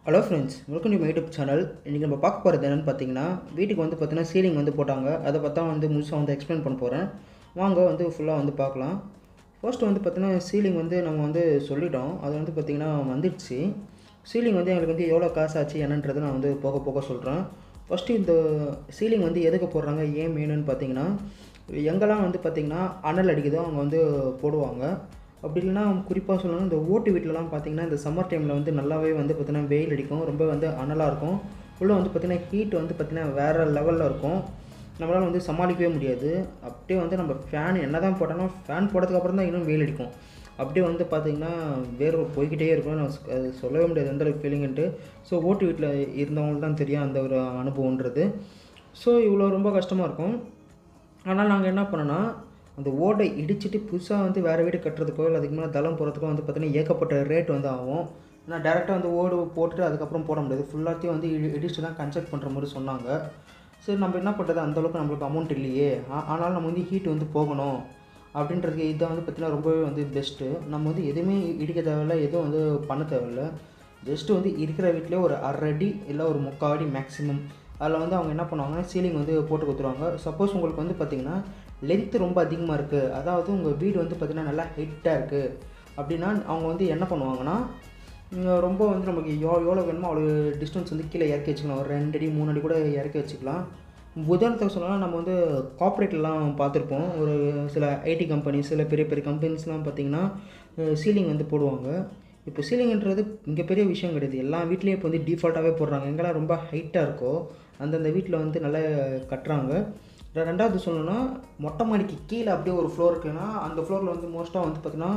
Hello friends welcome to my YouTube channel இன்றைக்கி நம்ம பார்க்க போகிறது என்னென்னு பார்த்தீங்கன்னா வீட்டுக்கு வந்து பார்த்தீங்கன்னா சீலிங் வந்து போட்டாங்க அதை பார்த்தா வந்து முழுசாக வந்து எக்ஸ்பிளைன் பண்ண போகிறேன் வாங்க வந்து ஃபுல்லாக வந்து பார்க்கலாம் ஃபர்ஸ்ட் வந்து பார்த்தீங்கன்னா சீலிங் வந்து நம்ம வந்து சொல்லிட்டோம் அது வந்து பார்த்திங்கன்னா வந்துடுச்சு சீலிங் வந்து எங்களுக்கு வந்து எவ்வளோ காசு ஆச்சு என்னன்றது நான் வந்து போக போக சொல்கிறேன் ஃபஸ்ட்டு இந்த சீலிங் வந்து எதுக்கு போடுறாங்க ஏன் வேணும்னு பார்த்தீங்கன்னா எங்கெல்லாம் வந்து பார்த்திங்கன்னா அனல் அடிக்குதோ அவங்க வந்து போடுவாங்க அப்படி இல்லைன்னா குறிப்பாக சொல்லணும் இந்த ஓட்டு வீட்டிலலாம் பார்த்தீங்கன்னா இந்த சம்மர் டைமில் வந்து நல்லாவே வந்து பார்த்திங்கன்னா வெயில் அடிக்கும் ரொம்ப வந்து அனலாக இருக்கும் உள்ளே வந்து பார்த்திங்கன்னா ஹீட் வந்து பார்த்திங்கன்னா வேறு லெவலில் இருக்கும் நம்மளால் வந்து சமாளிக்கவே முடியாது அப்படியே வந்து நம்ம ஃபேன் என்ன தான் போட்டாலும் ஃபேன் போட்டதுக்கு அப்புறம் தான் இன்னும் வெயில் அடிக்கும் அப்படியே வந்து பார்த்திங்கன்னா வேர்வை போய்கிட்டே இருக்கும் நான் சொ- அது சொல்லவே முடியாது எந்த அளவுக்கு ஃபீலிங்ன்ட்டு ஸோ ஓட்டு வீட்டில் இருந்தவங்களுக்கு தான் தெரியும் அந்த ஒரு அனுபவன்றது ஸோ இவ்வளோ ரொம்ப கஷ்டமாக இருக்கும் ஆனால் நாங்கள் என்ன பண்ணோன்னா அந்த ஓடை இடிச்சிட்டு புதுசாக வந்து வேறு வீடு கட்டுறதுக்கோ இல்லை அதுக்கு மேலே தளம் போகிறதுக்கோ வந்து பார்த்தீங்கன்னா ஏகப்பட்ட ரேட் வந்து ஆகும் ஏன்னா டேரெக்டாக வந்து ஓடு போட்டுட்டு அதுக்கப்புறம் போட முடியாது ஃபுல்லாத்தையும் வந்து இடி இடிச்சுட்டு தான் கன்ஸ்ட்ரக்ட் பண்ணுற மாதிரி சொன்னாங்க சரி நம்ம என்ன பண்ணுறது அந்தளவுக்கு நம்மளுக்கு அமௌண்ட் இல்லையே ஆ- ஆனாலும் நம்ம வந்து ஹீட் வந்து போகணும் அப்படின்றதுக்கு இதை வந்து பார்த்திங்கன்னா ரொம்பவே வந்து பெஸ்ட்டு நம்ம வந்து எதுவுமே இடிக்க தேவையில்ல எதுவும் வந்து பண்ண தேவையில்ல ஜஸ்ட்டு வந்து இருக்கிற வீட்டிலே ஒரு அரை அடி இல்லை ஒரு முக்கால் அடி மேக்ஸிமம் அதில் வந்து அவங்க என்ன பண்ணுவாங்கன்னா சீலிங் வந்து போட்டு கொடுத்துருவாங்க சப்போஸ் உங்களுக்கு வந்து பார்த்திங்கன்னா லென்த்து ரொம்ப அதிகமாக இருக்குது அதாவது உங்கள் வீடு வந்து பார்த்திங்கன்னா நல்லா ஹைட்டாக இருக்குது அப்படின்னா அவங்க வந்து என்ன பண்ணுவாங்கன்னா இங்க ரொம்ப வந்து நமக்கு எவ்வளோ எவ்வளோ வேணுமோ அவ்வளோ டிஸ்டன்ஸ் வந்து கீழே இறக்கி வச்சுக்கலாம் ஒரு ரெண்டு அடி மூணு அடி கூட இறக்கி வச்சுக்கலாம் உதாரணத்துக்கு சொல்லலாம் நம்ம வந்து கார்ப்பரேட்லாம் பார்த்துருப்போம் ஒரு சில ஐடி கம்பெனிஸ் சில பெரிய பெரிய கம்பெனிஸ்லாம் பார்த்திங்கன்னா சீலிங் வந்து போடுவாங்க இப்போ சீலிங்ன்றது இங்கே பெரிய விஷயம் கிடையாது எல்லா வீட்லேயும் இப்போ வந்து டிஃபால்ட்டாகவே போடுறாங்க எங்கெல்லாம் ரொம்ப ஹைட்டாக இருக்கோ அந்தந்த வீட்டில் வந்து நல்லா கட்டுறாங்க ரெ- ரெண்டாவது சொல்லணும்னா மொட்டை மாடிக்கு கீழே அப்படியே ஒரு ஃப்ளோர் இருக்குன்னா அந்த ஃப்ளோரில் வந்து மோஸ்ட்டாக வந்து பார்த்திங்கன்னா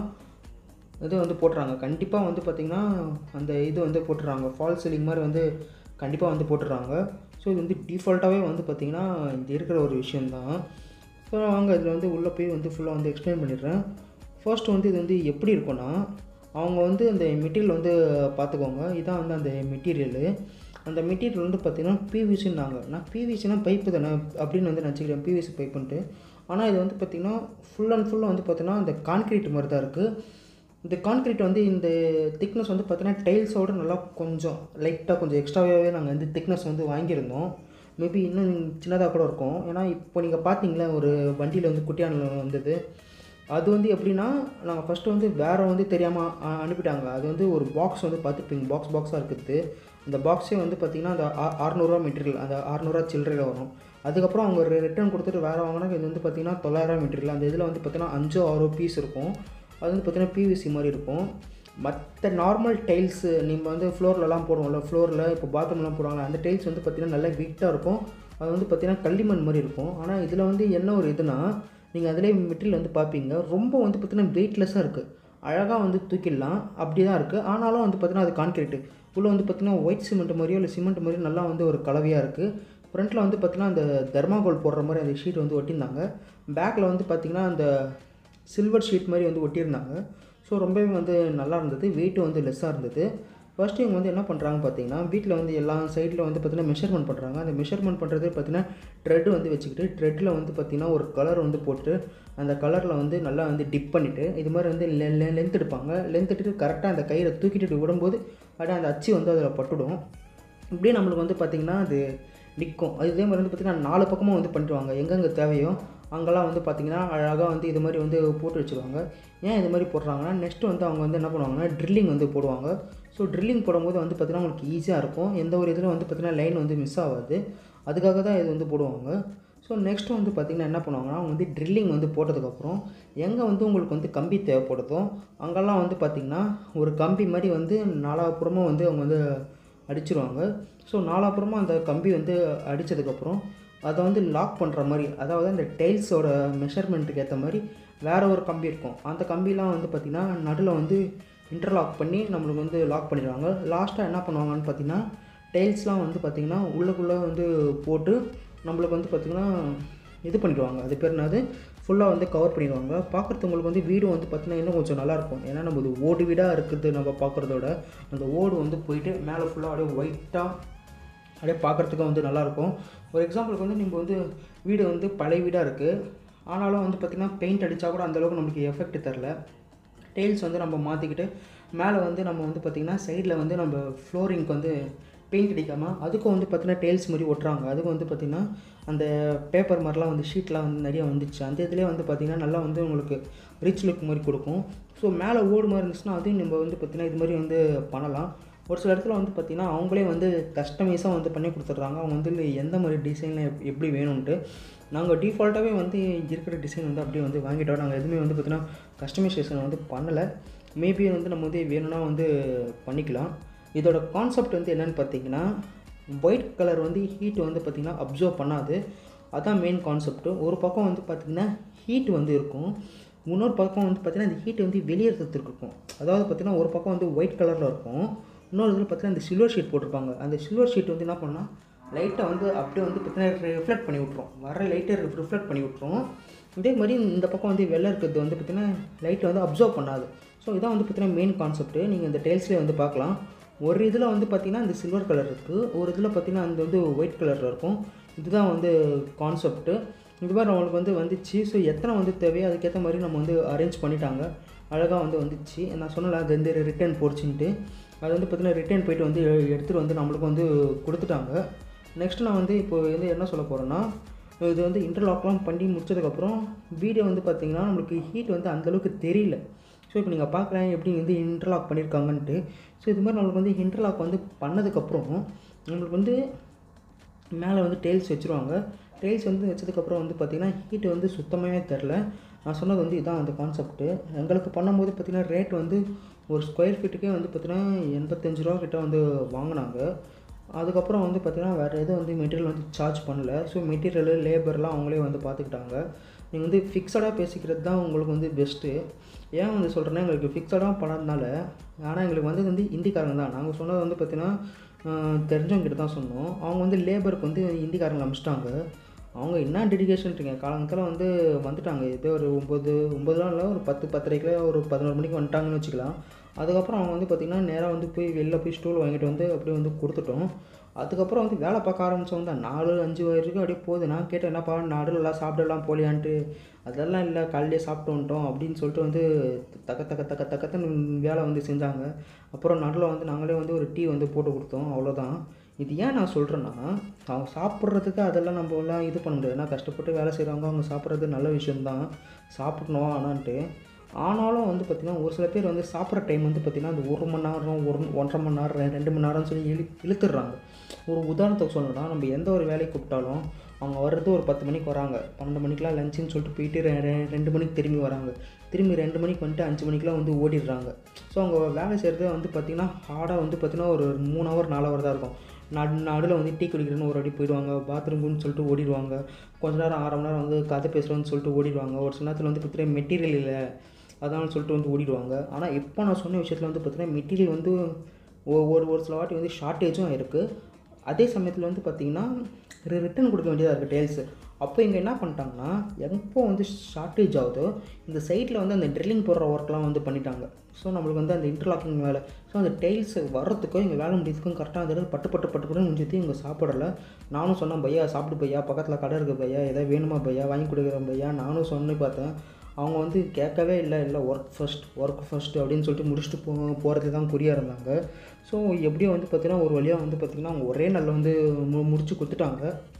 இது வந்து போட்டுறாங்க கண்டிப்பாக வந்து பார்த்திங்கன்னா அந்த இது வந்து போட்டுறாங்க ஃபால் சீலிங் மாதிரி வந்து கண்டிப்பாக வந்து போட்டுறாங்க ஸோ இது வந்து டிஃபால்ட்டாகவே வந்து பார்த்திங்கன்னா இது இருக்கிற ஒரு விஷயந்தான் ஸோ வாங்க இதில் வந்து உள்ளே போய் வந்து ஃபுல்லாக வந்து எக்ஸ்பிளைன் பண்ணிடுறேன் ஃபர்ஸ்ட் வந்து இது வந்து எப்படி இருக்கும்னா அவங்க வந்து அந்த மெட்டீரியல் வந்து பார்த்துக்கோங்க இதான் வந்து அந்த மெட்டீரியலு அந்த மெட்டீரியல் வந்து பார்த்திங்கன்னா பிவிசின்னாங்க நான் பிவிசினா பைப்பு தானே அப்படின்னு வந்து நினச்சிக்கிறேன் பிவிசி பைப்புன்ட்டு ஆனால் இது வந்து பார்த்திங்கன்னா ஃபுல் அண்ட் ஃபுல்லாக வந்து பார்த்திங்கன்னா அந்த கான்க்ரீட் மாதிரி தான் இருக்குது இந்த கான்க்ரீட் வந்து இந்த திக்னஸ் வந்து பார்த்தீங்கன்னா டைல்ஸோட நல்லா கொஞ்சம் லைட்டாக கொஞ்சம் எக்ஸ்ட்ராவே நாங்கள் வந்து திக்னஸ் வந்து வாங்கியிருந்தோம் மேபி இன்னும் சின்னதாக கூட இருக்கும் ஏன்னா இப்போ நீங்கள் பார்த்தீங்களா ஒரு வண்டியில் வந்து குட்டியான வந்தது அது வந்து எப்படின்னா நாங்கள் ஃபஸ்ட்டு வந்து வேறு வந்து தெரியாமல் அனுப்பிட்டாங்க அது வந்து ஒரு பாக்ஸ் வந்து பார்த்துப்பீங்க பாக்ஸ் பாக்ஸாக இருக்குது அந்த பாக்ஸே வந்து பார்த்திங்கன்னா அந்த ஆ- அறநூறுவா மெட்டீரியல் அந்த அறநூறுவா சில்லறையில் வரும் அதுக்கப்புறம் அவங்க ரிட்டர்ன் கொடுத்துட்டு வேறு வாங்கினா இது வந்து பார்த்திங்கன்னா தொள்ளாயிரம் மெட்டீரியல் அந்த இதில் வந்து பார்த்திங்கன்னா அஞ்சோ ஆறோ பீஸ் இருக்கும் அது வந்து பார்த்திங்கன்னா பிவிசி மாதிரி இருக்கும் மற்ற நார்மல் டைல்ஸு நீங்கள் வந்து ஃப்ளோர்லலாம் போடுவோம்ல ஃப்ளோரில் இப்போ பாத்ரூம்லாம் போடுவாங்க அந்த டைல்ஸ் வந்து பார்த்திங்கன்னா நல்லா வெயிட்டாக இருக்கும் அது வந்து பார்த்திங்கன்னா களிமண் மாதிரி இருக்கும் ஆனால் இதில் வந்து என்ன ஒரு இதுனா நீங்கள் அதிலே மெட்டீரியல் வந்து பார்ப்பீங்க ரொம்ப வந்து பார்த்திங்கன்னா வெயிட்லெஸ்ஸாக இருக்குது அழகாக வந்து தூக்கிடலாம் அப்படி தான் இருக்குது ஆனாலும் வந்து பார்த்திங்கன்னா அது கான்கிரீட்டு உள்ளே வந்து பார்த்திங்கன்னா ஒயிட் சிமெண்ட் மாதிரியோ இல்லை சிமெண்ட் மாதிரியோ நல்லா வந்து ஒரு கலவையாக இருக்குது ஃப்ரண்ட்டில் வந்து பார்த்திங்கன்னா அந்த தர்மாகோல் போடுற மாதிரி அந்த ஷீட் வந்து ஒட்டியிருந்தாங்க பேக்கில் வந்து பார்த்திங்கன்னா அந்த சில்வர் ஷீட் மாதிரி வந்து ஒட்டியிருந்தாங்க ஸோ ரொம்பவே வந்து நல்லா இருந்தது வெயிட்டும் வந்து லெஸ்ஸாக இருந்தது ஃபர்ஸ்ட் இவங்க வந்து என்ன பண்ணுறாங்க பார்த்தீங்கன்னா வீட்டில் வந்து எல்லா சைடில் வந்து பார்த்தீங்கன்னா மெஷர்மெண்ட் பண்ணுறாங்க அந்த மெஷர்மெண்ட் பண்ணுறது பார்த்தீங்கன்னா த்ரெட் வந்து வச்சுக்கிட்டு த்ரெட்டில் வந்து பார்த்தீங்கன்னா ஒரு கலர் வந்து போட்டு அந்த கலரில் வந்து நல்லா வந்து டிப் பண்ணிவிட்டு இது மாதிரி வந்து லென்த் எடுப்பாங்க லென்த் எடுத்துட்டு கரெக்டாக அந்த கையில் தூக்கிட்டு விடும்போது அப்படியே அந்த அச்சு வந்து அதில் பட்டுடும் இப்படியே நம்மளுக்கு வந்து பார்த்திங்கன்னா அது நிற்கும் அது இதே மாதிரி வந்து பார்த்திங்கன்னா நாலு பக்கமும் வந்து பண்ணிடுவாங்க எங்கெங்கே தேவையோ அங்கெல்லாம் வந்து பார்த்திங்கன்னா அழகாக வந்து இது மாதிரி வந்து போட்டு வச்சுருவாங்க ஏன் இது மாதிரி போடுறாங்கன்னா நெக்ஸ்ட்டு வந்து அவங்க வந்து என்ன பண்ணுவாங்கன்னா ட்ரில்லிங் வந்து போடுவாங்க ஸோ ட்ரில்லிங் போடும்போது வந்து பார்த்திங்கன்னா உங்களுக்கு ஈஸியாக இருக்கும் எந்த ஒரு இதில் வந்து பார்த்திங்கன்னா லைன் வந்து மிஸ் ஆகாது அதுக்காக தான் இது வந்து போடுவாங்க ஸோ நெக்ஸ்ட் வந்து பார்த்திங்கன்னா என்ன பண்ணுவாங்கன்னா அவங்க வந்து ட்ரில்லிங் வந்து போட்டதுக்கப்புறம் எங்கே வந்து உங்களுக்கு வந்து கம்பி தேவைப்படுதோ அங்கெல்லாம் வந்து பார்த்திங்கன்னா ஒரு கம்பி மாதிரி வந்து நாலாபுறமும் வந்து அவங்க வந்து அடிச்சிருவாங்க ஸோ நாலாப்புறமா அந்த கம்பி வந்து அடித்ததுக்கப்புறம் அதை வந்து லாக் பண்ணுற மாதிரி அதாவது அந்த டைல்ஸோட மெஷர்மெண்ட்டுக்கு ஏற்ற மாதிரி வேறு ஒரு கம்பி இருக்கும் அந்த கம்பிலாம் வந்து பார்த்திங்கன்னா நடுவில் வந்து இன்டர்லாக் பண்ணி நம்மளுக்கு வந்து லாக் பண்ணிடுவாங்க லாஸ்ட்டாக என்ன பண்ணுவாங்கன்னு பார்த்தீங்கன்னா டைல்ஸ்லாம் வந்து பார்த்திங்கன்னா உள்ளுக்குள்ளே வந்து போட்டு நம்மளுக்கு வந்து பார்த்திங்கன்னா இது பண்ணிடுவாங்க அது பேர் என்னது ஃபுல்லாக வந்து கவர் பண்ணிடுவாங்க பார்க்குறதுக்கு உங்களுக்கு வந்து வீடு வந்து பார்த்திங்கன்னா இன்னும் கொஞ்சம் நல்லாயிருக்கும் ஏன்னா நம்ம இது ஓடு வீடாக இருக்குது நம்ம பார்க்குறதோட அந்த ஓடு வந்து போயிட்டு மேலே ஃபுல்லாக அப்படியே ஒயிட்டாக அப்படியே பார்க்குறதுக்கு வந்து நல்லாயிருக்கும் ஒரு எக்ஸாம்பிளுக்கு வந்து நீங்கள் வந்து வீடு வந்து பழைய வீடாக இருக்குது ஆனாலும் வந்து பார்த்திங்கன்னா பெயிண்ட் அடித்தா கூட அந்தளவுக்கு நம்மளுக்கு எஃபெக்ட் தரல டைல்ஸ் வந்து நம்ம மாற்றிக்கிட்டு மேலே வந்து நம்ம வந்து பார்த்திங்கன்னா சைடில் வந்து நம்ம ஃப்ளோரிங்க்கு வந்து பெயிண்ட் அடிக்காமல் அதுக்கும் வந்து பார்த்திங்கன்னா டெய்ல்ஸ் மாதிரி ஒட்டுறாங்க அதுக்கும் வந்து பார்த்திங்கன்னா அந்த பேப்பர் மாதிரிலாம் வந்து ஷீட்லாம் வந்து நிறைய வந்துச்சு அந்த இதுலேயே வந்து பார்த்திங்கன்னா நல்லா வந்து உங்களுக்கு ரிச் லுக் மாதிரி கொடுக்கும் ஸோ மேலே ஓடு மாதிரி இருந்துச்சுன்னா அதையும் நம்ம வந்து பார்த்திங்கன்னா இது மாதிரி வந்து பண்ணலாம் ஒரு சில இடத்துல வந்து பார்த்திங்கன்னா அவங்களே வந்து கஸ்டமைஸாக வந்து பண்ணி கொடுத்துட்றாங்க அவங்க வந்து எந்த மாதிரி டிசைனில் எப்படி வேணும்ன்ட்டு நாங்கள் டிஃபால்ட்டாகவே வந்து இருக்கிற டிசைன் வந்து அப்படியே வந்து வாங்கிட்டோம் நாங்கள் எதுவுமே வந்து பார்த்திங்கன்னா கஸ்டமைசேஷன் வந்து பண்ணலை மேபி வந்து நம்ம வந்து வேணும்னா வந்து பண்ணிக்கலாம் இதோட கான்செப்ட் வந்து என்னென்னு பார்த்தீங்கன்னா ஒயிட் கலர் வந்து ஹீட் வந்து பார்த்திங்கன்னா அப்சர்வ் பண்ணாது அதான் மெயின் கான்செப்ட்டு ஒரு பக்கம் வந்து பார்த்திங்கன்னா ஹீட் வந்து இருக்கும் இன்னொரு பக்கம் வந்து பார்த்திங்கன்னா இந்த ஹீட் வந்து வெளியேறதுக்கு இருக்கும் அதாவது பார்த்திங்கன்னா ஒரு பக்கம் வந்து ஒயிட் கலரில் இருக்கும் இன்னொரு இதில் பார்த்தீங்கன்னா இந்த சில்வர் ஷீட் போட்டிருப்பாங்க அந்த சில்வர் ஷீட் வந்து என்ன பண்ணால் லைட்டை வந்து அப்படியே வந்து பார்த்தீங்கன்னா ரிஃப்ளெக்ட் பண்ணி விட்ரும் வர லைட்டை ரிஃப்ளெக்ட் பண்ணி விட்ரும் இதே மாதிரி இந்த பக்கம் வந்து வெள்ளை இருக்கிறது வந்து பார்த்திங்கன்னா லைட்டை வந்து அப்சர்வ் பண்ணாது ஸோ இதான் வந்து பார்த்திங்கன்னா மெயின் கான்செப்ட்டு நீங்கள் இந்த டெய்ல்ஸ்லேயே வந்து பார்க்கலாம் ஒரு இதில் வந்து பார்த்திங்கன்னா இந்த சில்வர் கலர் இருக்குது ஒரு இதில் பார்த்திங்கன்னா அந்த வந்து ஒயிட் கலரில் இருக்கும் இதுதான் வந்து கான்செப்ட்டு இது மாதிரி நம்மளுக்கு வந்து வந்துச்சு ஸோ எத்தனை வந்து தேவையோ அதுக்கேற்ற மாதிரி நம்ம வந்து அரேஞ்ச் பண்ணிட்டாங்க அழகாக வந்து வந்துச்சு நான் சொன்னல அது வந்து ரிட்டர்ன் போடுச்சுன்ட்டு அது வந்து பார்த்திங்கன்னா ரிட்டர்ன் போயிட்டு வந்து எடுத்துகிட்டு வந்து நம்மளுக்கு வந்து கொடுத்துட்டாங்க நெக்ஸ்ட்டு நான் வந்து இப்போ வந்து என்ன சொல்ல போகிறேன்னா இது வந்து இன்டர்லாக்லாம் பண்ணி முடிச்சதுக்கப்புறம் வீடியோ வந்து பார்த்திங்கன்னா நம்மளுக்கு ஹீட் வந்து அந்தளவுக்கு தெரியல ஸோ இப்போ நீங்கள் பார்க்கலாம் எப்படி வந்து இன்டர்லாக் பண்ணியிருக்காங்கன்ட்டு ஸோ இது மாதிரி நம்மளுக்கு வந்து இன்டர்லாக் வந்து பண்ணதுக்கப்புறம் நம்மளுக்கு வந்து மேலே வந்து டெய்ல்ஸ் வச்சுருவாங்க டெய்ல்ஸ் வந்து வச்சதுக்கப்புறம் வந்து பார்த்திங்கன்னா ஹீட்டு வந்து சுத்தமாகவே தெரில நான் சொன்னது வந்து இதான் அந்த கான்செப்ட்டு எங்களுக்கு பண்ணும்போது பார்த்திங்கன்னா ரேட் வந்து ஒரு ஸ்கொயர் ஃபீட்டுக்கே வந்து பார்த்திங்கன்னா எண்பத்தஞ்சு ரூபா கிட்ட வந்து வாங்கினாங்க அதுக்கப்புறம் வந்து பார்த்திங்கன்னா வேறு எதுவும் வந்து மெட்டீரியல் வந்து சார்ஜ் பண்ணல ஸோ மெட்டீரியலு லேபர்லாம் அவங்களே வந்து பார்த்துக்கிட்டாங்க நீங்கள் வந்து ஃபிக்ஸடாக பேசிக்கிறது தான் உங்களுக்கு வந்து பெஸ்ட்டு ஏன் வந்து சொல்கிறேன்னா எங்களுக்கு ஃபிக்ஸடாக பண்ணதுனால ஆனால் எங்களுக்கு வந்து வந்து இந்திக்காரங்க தான் நாங்கள் சொன்னது வந்து பார்த்திங்கன்னா தெரிஞ்சவங்ககிட்ட தான் சொன்னோம் அவங்க வந்து லேபருக்கு வந்து இந்திக்காரங்க அனுப்பிச்சிட்டாங்க அவங்க என்ன டெடிகேஷன்ட்டுங்க காலங்கத்தில் வந்து வந்துட்டாங்க இதே ஒரு ஒம்பது ஒம்பதுலாம் இல்லை ஒரு பத்து பத்தரைக்குள்ள ஒரு பதினோரு மணிக்கு வந்துட்டாங்கன்னு வச்சுக்கலாம் அதுக்கப்புறம் அவங்க வந்து பார்த்திங்கன்னா நேராக வந்து போய் வெளில போய் ஸ்டூல் வாங்கிட்டு வந்து அப்படியே வந்து கொடுத்துட்டோம் அதுக்கப்புறம் வந்து வேலை பார்க்க ஆரம்பித்தவங்க தான் நாலு அஞ்சு வரைக்கும் அப்படியே போகுது நான் கேட்டேன் என்னப்பா நடுலலாம் சாப்பிடலாம் போலியான்ட்டு அதெல்லாம் இல்லை காலையிலே சாப்பிட்டு வந்துட்டோம் அப்படின்னு சொல்லிட்டு வந்து தக்க தக்க தக்க தக்கத்தன்னு வேலை வந்து செஞ்சாங்க அப்புறம் நடுவில் வந்து நாங்களே வந்து ஒரு டீ வந்து போட்டு கொடுத்தோம் அவ்வளோதான் இது ஏன் நான் சொல்கிறேன்னா அவங்க சாப்பிட்றதுக்கு அதெல்லாம் நம்ம எல்லாம் இது பண்ண முடியாது ஏன்னா கஷ்டப்பட்டு வேலை செய்கிறவங்க அவங்க சாப்பிட்றது நல்ல விஷயம்தான் சாப்பிடணும் ஆனான்ட்டு ஆனாலும் வந்து பார்த்திங்கன்னா ஒரு சில பேர் வந்து சாப்பிட்ற டைம் வந்து பார்த்திங்கன்னா அந்த ஒரு மணி நேரம் ஒரு ஒன்றரை மணி நேரம் ரெண்டு மணி நேரம்னு சொல்லி இழு இழுத்துடுறாங்க ஒரு உதாரணத்துக்கு சொல்லணும்னா நம்ம எந்த ஒரு வேலைக்கு கூப்பிட்டாலும் அவங்க வர்றது ஒரு பத்து மணிக்கு வராங்க பன்னெண்டு மணிக்கெலாம் லஞ்சுன்னு சொல்லிட்டு போயிட்டு ரெ ரெ- ரெண்டு மணிக்கு திரும்பி வராங்க திரும்பி ரெண்டு மணிக்கு வந்துட்டு அஞ்சு மணிக்கெலாம் வந்து ஓடிடுறாங்க ஸோ அவங்க வேலை செய்கிறது வந்து பார்த்திங்கன்னா ஹார்டாக வந்து பார்த்திங்கன்னா ஒரு மூணு ஹவர் நாலு ஹவர் தான் இருக்கும் நடு நடுவில் வந்து டீ குடிக்கிறேன்னு ஒரு அடி போயிடுவாங்க பாத்ரூம்னு சொல்லிட்டு ஓடிடுவாங்க கொஞ்ச நேரம் அரை மணி நேரம் வந்து கதை பேசுகிறோன்னு சொல்லிட்டு ஓடிடுவாங்க ஒரு சில நேரத்தில் வந்து பார்த்திங்கன்னா மெட்டீரியல் இல்லை அதான் சொல்லிட்டு வந்து ஓடிடுவாங்க ஆனால் இப்போ நான் சொன்ன விஷயத்தில் வந்து பார்த்திங்கன்னா மெட்டீரியல் வந்து ஒ- ஒரு ஒரு சில வாட்டி வந்து ஷார்ட்டேஜும் இருக்குது அதே சமயத்தில் வந்து பார்த்திங்கன்னா ரிட்டர்ன் கொடுக்க வேண்டியதாக இருக்குது டேல்ஸு அப்போ இங்கே என்ன பண்ணிட்டாங்கன்னா எப்போ வந்து ஷார்ட்டேஜ் ஆகுதோ இந்த சைட்டில் வந்து அந்த ட்ரில்லிங் போடுற ஒர்க்லாம் வந்து பண்ணிட்டாங்க ஸோ நம்மளுக்கு வந்து அந்த இன்டர்லாக்கிங் வேலை ஸோ அந்த டைல்ஸ் வர்றதுக்கும் இங்கே வேலை முடியறதுக்கும் கரெக்டாக அந்த இடத்துல பட்டு பட்டு பட்டு பட்டு முடிஞ்சது இங்கே சாப்பிடல நானும் சொன்னேன் பையா சாப்பிடு பையா பக்கத்தில் கடை இருக்குது பையா எதாவது வேணுமா பையா வாங்கி கொடுக்குறேன் பையா நானும் சொன்னே பார்த்தேன் அவங்க வந்து கேட்கவே இல்லை இல்லை ஒர்க் ஃபர்ஸ்ட் ஒர்க் ஃபர்ஸ்ட் அப்படின்னு சொல்லிட்டு முடிச்சுட்டு போ போகிறது தான் குறியாக இருந்தாங்க ஸோ எப்படியும் வந்து பார்த்திங்கன்னா ஒரு வழியாக வந்து பார்த்திங்கன்னா அவங்க ஒரே நாளில் வந்து மு முடிச்சு கொடுத்துட்டாங்க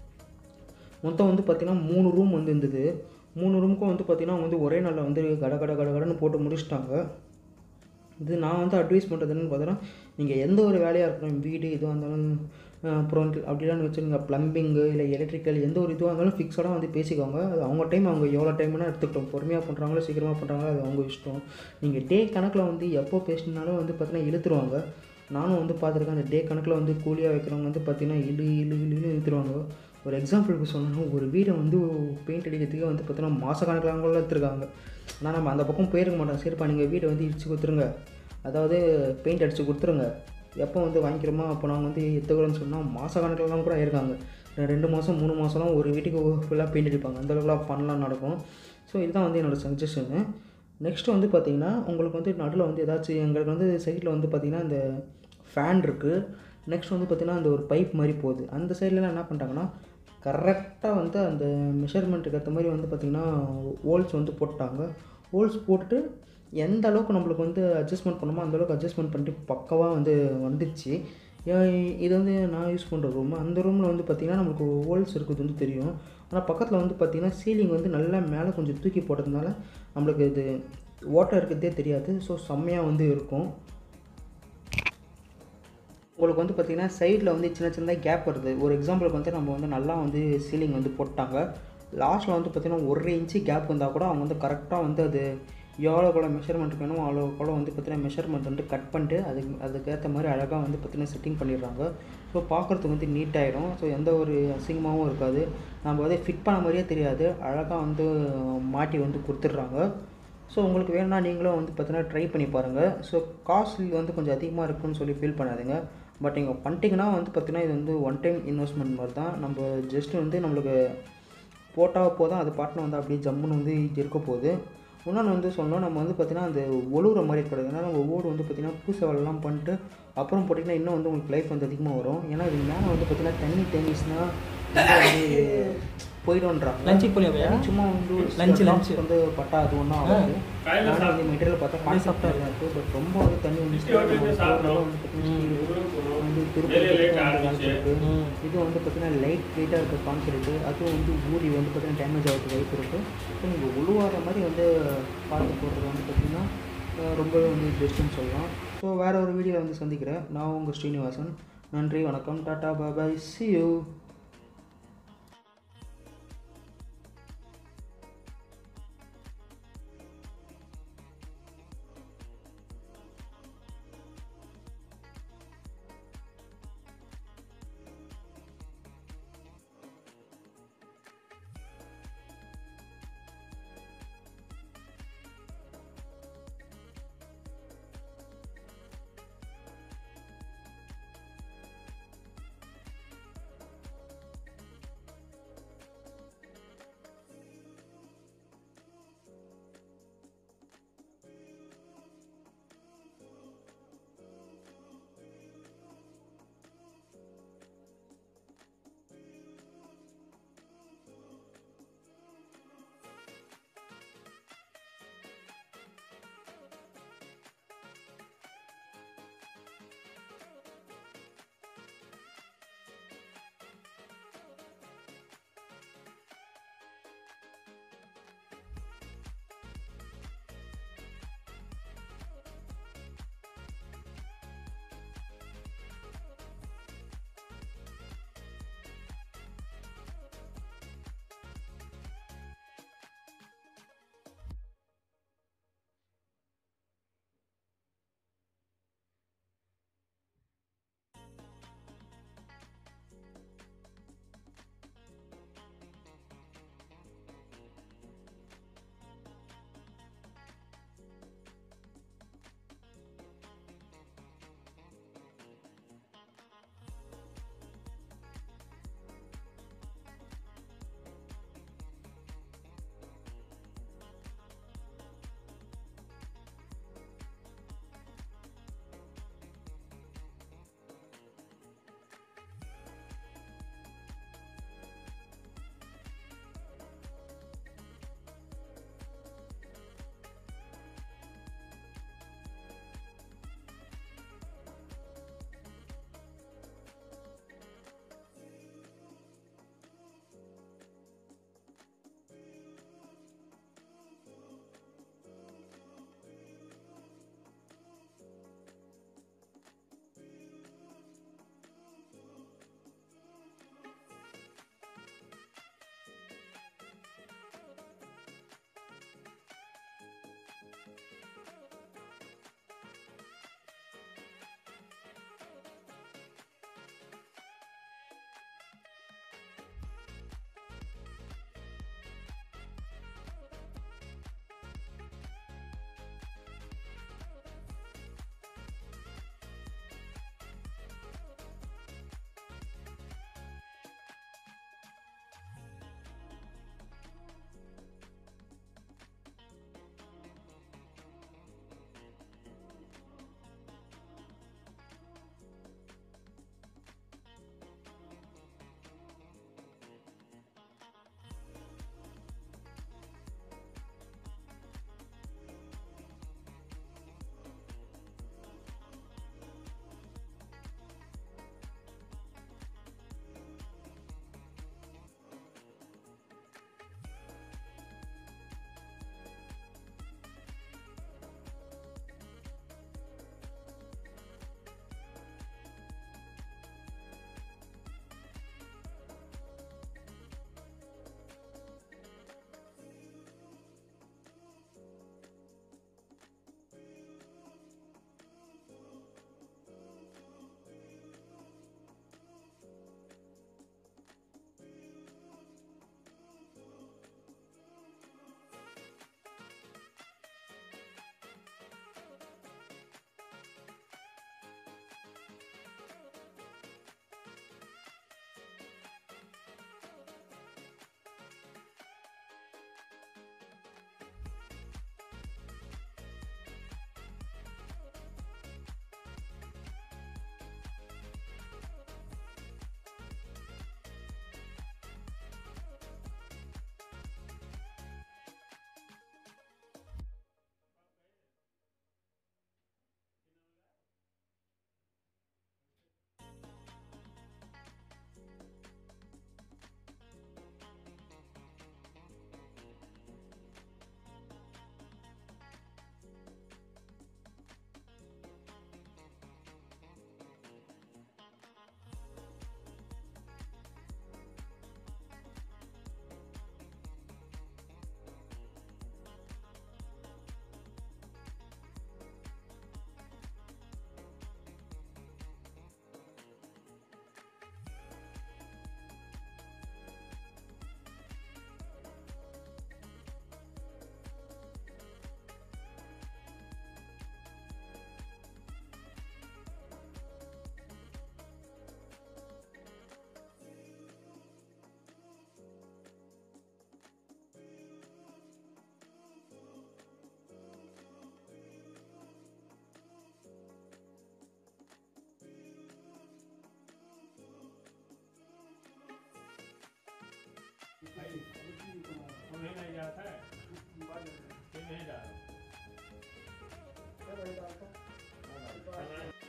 மொத்தம் வந்து பார்த்திங்கன்னா மூணு ரூம் வந்து இருந்தது மூணு ரூமுக்கும் வந்து பார்த்திங்கன்னா அவங்க வந்து ஒரே நாளில் வந்து கட கட கட கடன்னு போட்டு முடிச்சிட்டாங்க இது நான் வந்து அட்வைஸ் பண்ணுறது என்னன்னு பார்த்தோன்னா நீங்கள் எந்த ஒரு வேலையாக இருக்கணும் வீடு எதுவாக இருந்தாலும் அஹ், அப்புறம் அப்படிலாம் வச்சுருங்க ப்ளம்பிங்கு இல்லை எலக்ட்ரிக்கல் எந்த ஒரு இதுவாக இருந்தாலும் ஃபிக்ஸடாக வந்து பேசிக்கோங்க அது அவங்க டைம் அவங்க எவ்வளோ டைம்னா எடுத்துக்கிட்டோம் பொறுமையாக பண்ணுறாங்களோ சீக்கிரமாக பண்ணுறாங்களோ அது அவங்க இஷ்டம் நீங்கள் டே கணக்கில் வந்து எப்போ பேசினாலும் வந்து பார்த்தீங்கன்னா இழுத்துருவாங்க நானும் வந்து பார்த்துருக்கேன் அந்த டே கணக்கில் வந்து கூலியாக வைக்கிறவங்க வந்து பார்த்தீங்கன்னா இழு இழு இழுன்னு இழுத்துருவாங்க ஒரு எக்ஸாம்பிளுக்கு சொல்லணும் ஒரு வீடை வந்து பெயிண்ட் அடிக்கிறதுக்கே வந்து பார்த்தீங்கன்னா மாத கணக்கில் கூட எடுத்துருக்காங்க ஆனால் நம்ம அந்த பக்கம் போயிருக்க மாட்டோம் சரிப்பா நீங்கள் வீடை வந்து இடிச்சு கொடுத்துருங்க அதாவது பெயிண்ட் அடித்து கொடுத்துருங்க எப்போ வந்து வாங்கிக்கிறோமோ அப்போ நாங்கள் வந்து எடுத்துக்கிறோம்னு சொன்னால் மாத கணக்கிலலாம் கூட ஆயிருக்காங்க ரெ- ரெண்டு மாதம் மூணு மாதம்லாம் ஒரு வீட்டுக்கு ஃபுல்லாக பெயிண்ட் அடிப்பாங்க அந்த அளவுக்குலாம் பண்ணலாம் நடக்கும் ஸோ இதுதான் வந்து என்னோடய சஜஷனு நெக்ஸ்ட் வந்து பார்த்திங்கன்னா உங்களுக்கு வந்து நடுவில் வந்து ஏதாச்சும் எங்களுக்கு வந்து சைடில் வந்து பார்த்திங்கன்னா இந்த ஃபேன் இருக்குது நெக்ஸ்ட் வந்து பார்த்திங்கன்னா அந்த ஒரு பைப் மாதிரி போகுது அந்த சைட்லலாம் என்ன பண்ணிட்டாங்கன்னா கரெக்டாக வந்து அந்த மெஷர்மெண்ட்டுக்கு ஏற்ற மாதிரி வந்து பார்த்திங்கன்னா ஹோல்ஸ் வந்து போட்டாங்க ஹோல்ஸ் போட்டுட்டு எந்த அளவுக்கு நம்மளுக்கு வந்து அட்ஜஸ்ட்மெண்ட் பண்ணுமோ அந்த அளவுக்கு அட்ஜஸ்ட்மெண்ட் பண்ணிட்டு பக்கவாக வந்து வந்துடுச்சு ஏன் இது வந்து நான் யூஸ் பண்ணுற ரூம் அந்த ரூமில் வந்து பார்த்திங்கன்னா நம்மளுக்கு ஹோல்ஸ் இருக்கிறது வந்து தெரியும் ஆனால் பக்கத்தில் வந்து பார்த்திங்கன்னா சீலிங் வந்து நல்லா மேலே கொஞ்சம் தூக்கி போட்டதுனால நம்மளுக்கு இது ஓட்டை இருக்கிறதே தெரியாது ஸோ செம்மையாக வந்து இருக்கும் உங்களுக்கு வந்து பார்த்திங்கன்னா சைடில் வந்து சின்ன சின்னதாக கேப் வருது ஒரு எக்ஸாம்பிளுக்கு வந்து நம்ம வந்து நல்லா வந்து சீலிங் வந்து போட்டாங்க லாஸ்ட்டில் வந்து பார்த்திங்கன்னா ஒரு இன்ச்சு கேப் வந்தால் கூட அவங்க வந்து கரெக்டாக வந்து அது எவ்வளோ கூட மெஷர்மெண்ட் வேணும் அவ்வளோ கூட வந்து பார்த்திங்கன்னா மெஷர்மெண்ட் வந்து கட் பண்ணிட்டு அதுக்கு அதுக்கேற்ற மாதிரி அழகாக வந்து பார்த்திங்கன்னா செட்டிங் பண்ணிடுறாங்க ஸோ பார்க்குறதுக்கு வந்து நீட் ஆகிடும் ஸோ எந்த ஒரு அசிங்கமாகவும் இருக்காது நம்ம வந்து ஃபிட் பண்ண மாதிரியே தெரியாது அழகாக வந்து மாட்டி வந்து கொடுத்துட்றாங்க ஸோ உங்களுக்கு வேணும்னா நீங்களும் வந்து பார்த்தீங்கன்னா ட்ரை பண்ணி பாருங்கள் ஸோ காஸ்ட்லி வந்து கொஞ்சம் அதிகமாக இருக்குன்னு சொல்லி ஃபீல் பண்ணாதீங்க பட் நீங்கள் பண்ணிட்டீங்கன்னா வந்து பார்த்தீங்கன்னா இது வந்து ஒன் டைம் இன்வெஸ்ட்மெண்ட் மாதிரி தான் நம்ம ஜஸ்ட் வந்து நம்மளுக்கு போட்டால் போதும் அது பாட்டில் வந்து அப்படியே ஜம்முன்னு வந்து இருக்க போகுது இன்னொன்று வந்து சொன்னோம் நம்ம வந்து பார்த்திங்கன்னா அந்த ஒழுகுற மாதிரி இருக்காது ஏன்னா நம்ம ஓடு வந்து பார்த்திங்கன்னா பூசை வேலைலாம் பண்ணிட்டு அப்புறம் போட்டிங்கன்னா இன்னும் வந்து உங்களுக்கு லைஃப் வந்து அதிகமாக வரும் ஏன்னா இது மேலே வந்து பார்த்திங்கன்னா தண்ணி தேங்கிச்சுன்னா வந்து போயிடும்ன்றாங்க லஞ்சுக்கு போலியா சும்மா வந்து ஒரு Lunch, சில lunch. drops வந்து பட்டா அது ஒன்றும் ஆகாது நானும் வந்து மெட்டீரியல் பார்த்தா கான்செப்டாக தான் இருக்குது பட் ரொம்ப வந்து தண்ணி வந்து வந்து திருப்பி இது வந்து பார்த்தீங்கன்னா லைட் வெயிட்டாக இருக்க கான்கிரீட்டு அதுவும் வந்து ஊறி வந்து பார்த்தீங்கன்னா டேமேஜ் ஆகிறதுக்கு வாய்ப்பு இருக்குது ஸோ நீங்கள் உழுவாத மாதிரி வந்து பார்த்து போடுறது வந்து பார்த்திங்கன்னா ரொம்பவே வந்து பெஸ்ட்டுன்னு சொல்லலாம் ஸோ வேறு ஒரு வீடியோவில் வந்து சந்திக்கிறேன் நான் உங்கள் ஸ்ரீனிவாசன் நன்றி வணக்கம் டாட்டா பாபாய் சி யூ பண்ணிட்டு வந்துட்டோம்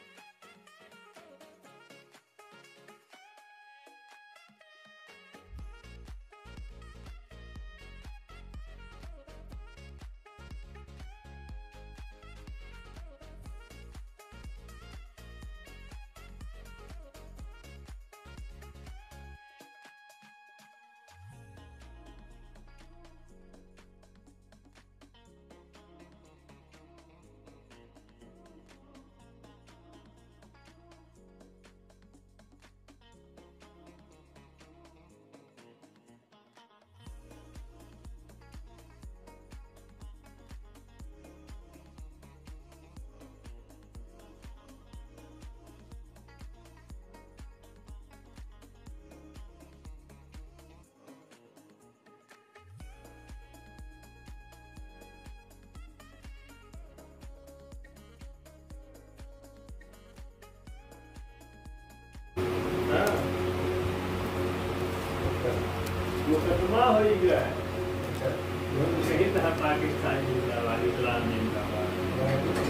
मुकदमा हो गया है सही तरह पाकिस्तान जिंदाबाद इस्लाम जिंदाबाद